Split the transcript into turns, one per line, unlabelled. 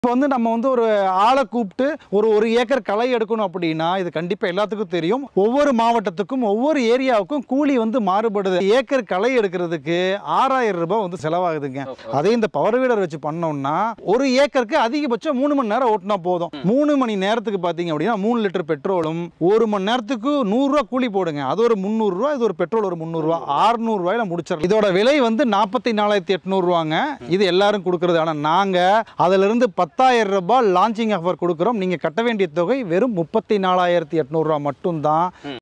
இப்போ வந்து நம்ம வந்து ஒரு ஆளை கூப்பிட்டு ஒரு ஒரு ஏக்கர் களை எடுக்கணும் அப்படின்னா இது கண்டிப்பாக எல்லாத்துக்கும் தெரியும் ஒவ்வொரு மாவட்டத்துக்கும் ஒவ்வொரு ஏரியாவுக்கும் கூலி வந்து மாறுபடுது ஏக்கர் களை எடுக்கிறதுக்கு ஆறாயிரம் ரூபாய் வந்து செலவாகுதுங்க அதே இந்த பவர் வீடர் வச்சு பண்ணோம்னா ஒரு ஏக்கருக்கு அதிகபட்சம் மூணு மணி நேரம் ஓட்டினா போதும் மூணு மணி நேரத்துக்கு பார்த்தீங்க அப்படின்னா மூணு லிட்டர் பெட்ரோலும் ஒரு மணி நேரத்துக்கு நூறுரூவா கூலி போடுங்க அது ஒரு முந்நூறுரூவா இது ஒரு பெட்ரோல் ஒரு முந்நூறுரூவா ஆறுநூறுவாயில முடிச்சிடலாம் இதோட விலை வந்து நாற்பத்தி நாலாயிரத்தி எட்நூறுவாங்க இது எல்லாரும் கொடுக்குறது ஆனால் நாங்கள் அதிலிருந்து பத்தாயிரம் ரூபாய் லான்ச்சிங் ஆஃபர் கொடுக்குறோம் நீங்கள் கட்ட வேண்டிய தொகை வெறும் முப்பத்தி நாலாயிரத்தி எட்நூறுரூவா மட்டும்தான்